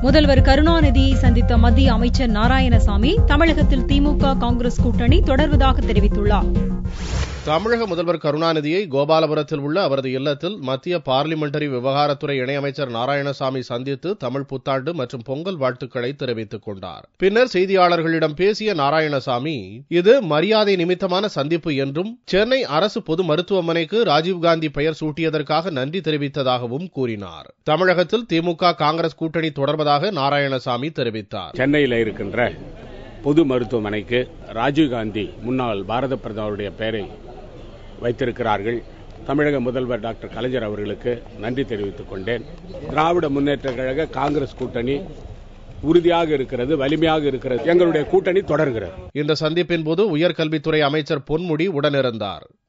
முதல்வர் கருணாநிதியை சந்தித்த மத்திய அமைச்சர் நாராயணசாமி தமிழகத்தில் திமுக காங்கிரஸ் கூட்டணி தொடர்வதாக தெரிவித்துள்ளார் தமிழக முதல்வர் கருணாநிதியை கோபாலபுரத்தில் உள்ள அவரது இல்லத்தில் மத்திய பார்லிமெண்டரி விவகாரத்துறை இணையமைச்சர் நாராயணசாமி சந்தித்து தமிழ் புத்தாண்டு மற்றும் பொங்கல் வாழ்த்துக்களை தெரிவித்துக் கொண்டார் பின்னர் செய்தியாளர்களிடம் பேசிய நாராயணசாமி இது மரியாதை நிமித்தமான சந்திப்பு என்றும் சென்னை அரசு பொது மருத்துவமனைக்கு ராஜீவ்காந்தி பெயர் சூட்டியதற்காக நன்றி தெரிவித்ததாகவும் கூறினார் தமிழகத்தில் திமுக காங்கிரஸ் கூட்டணி தொடர்வதாக நாராயணசாமி தெரிவித்தார் சென்னையில் இருக்கின்ற பொது மருத்துவமனைக்கு ராஜீவ்காந்தி முன்னாள் பாரத பிரதமருடைய பெயரை வைத்திருக்கிறார்கள் தமிழக முதல்வர் டாக்டர் கலைஞர் அவர்களுக்கு நன்றி தெரிவித்துக் கொண்டேன் திராவிட முன்னேற்ற கழக காங்கிரஸ் கூட்டணி உறுதியாக இருக்கிறது வலிமையாக இருக்கிறது எங்களுடைய கூட்டணி தொடர்கிறது இந்த சந்திப்பின் போது உயர்கல்வித்துறை அமைச்சர் பொன்முடி உடனிருந்தார்